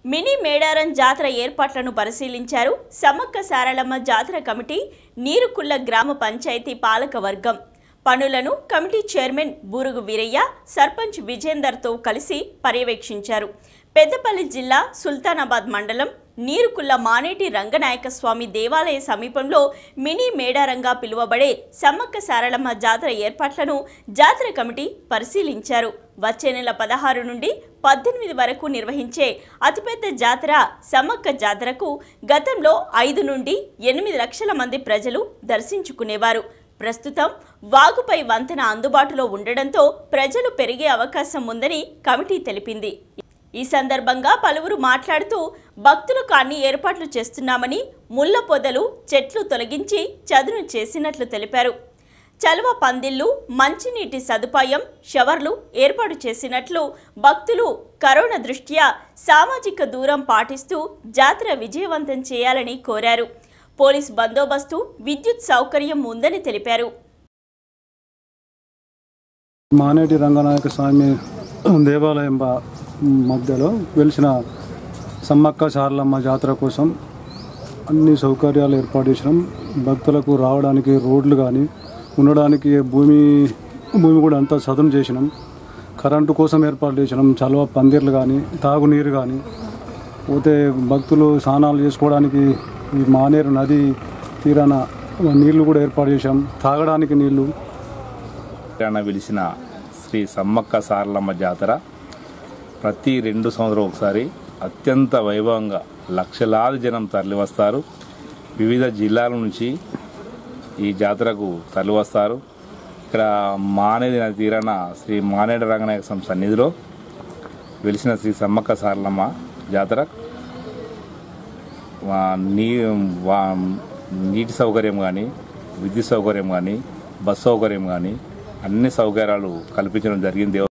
mini Medaram జాతర ఏర్పాట్లను పరిశీలించారు సమ్మక్క సారలమ్మ జాతర కమిటీ నీరుకుల్ల గ్రామ పంచాయతీ పాలక వర్గం పనులను కమిటీ చైర్మన్ బూరుగు వీరయ్య సర్పంచ్ విజేందర్తో కలిసి పర్యవేక్షించారు పెద్దపల్లి జిల్లా సుల్తానాబాద్ మండలం నీరుకుల్ల మానేటి రంగనాయక స్వామి దేవాలయ సమీపంలో మినీ మేడారంగా పిలువబడే సమ్మక్క సారలమ్మ జాతర ఏర్పాట్లను జాతర కమిటీ పరిశీలించారు వచ్చే నెల పదహారు నుండి పద్దెనిమిది వరకు నిర్వహించే అతిపెద్ద జాతర సమ్మక్క జాతరకు గతంలో ఐదు నుండి ఎనిమిది లక్షల మంది ప్రజలు దర్శించుకునేవారు ప్రస్తుతం వాగుపై వంతెన అందుబాటులో ఉండడంతో ప్రజలు పెరిగే అవకాశం ఉందని కమిటీ తెలిపింది ఈ సందర్భంగా పలువురు మాట్లాడుతూ భక్తులకు అన్ని ఏర్పాట్లు చేస్తున్నామని ముళ్ళ పొదలు చెట్లు తొలగించి చదును చేసినట్లు తెలిపారు చలువ పందిళ్లు మంచినీటి సదుపాయం షవర్లు ఏర్పాటు చేసినట్లు భక్తులు కరోనా దృష్ట్యా సామాజిక దూరం పాటిస్తూ జాతర విజయవంతం చేయాలని కోరారు పోలీస్ బందోబస్తు విద్యుత్ సౌకర్యం ఉందని తెలిపారు మానేటి రంగనాయక స్వామి దేవాలయం బా- మధ్యలో వెలిసిన సమ్మక్క సారలమ్మ జాతర కోసం అన్ని సౌకర్యాలు ఏర్పాటు చేసినాం భక్తులకు రావడానికి రోడ్లు కానీ ఉండడానికి భూమి భూమి కూడా అంతా సదును చేసినాం కరెంటు కోసం ఏర్పాటు చేసినాం చలవ పందిర్లు కానీ తాగునీరు కానీ పోతే భక్తులు స్నానాలు చేసుకోవడానికి ఈ మానేరు నది తీరాన నీళ్లు కూడా ఏర్పాటు చేశాం తాగడానికి నీళ్లు తెలంగాణ వెలిసిన శ్రీ సమ్మక్క సారలమ్మ జాతర ప్రతి రెండు సంవత్సరం ఒకసారి అత్యంత వైభవంగా లక్షలాది జనం తరలివస్తారు వివిధ జిల్లాల నుంచి ఈ జాతరకు తరలివస్తారు ఇక్కడ మానేది నది తీరాన శ్రీ మానేడు రంగనాయక స్వామి సన్నిధిలో వెలిసిన శ్రీ సమ్మక్క సారలమ్మ జాతర వా- నీ వా- నీటి సౌకర్యం కానీ విద్యుత్ సౌకర్యం కానీ బస్ సౌకర్యం కానీ అన్ని సౌకర్యాలు కల్పించడం జరిగింది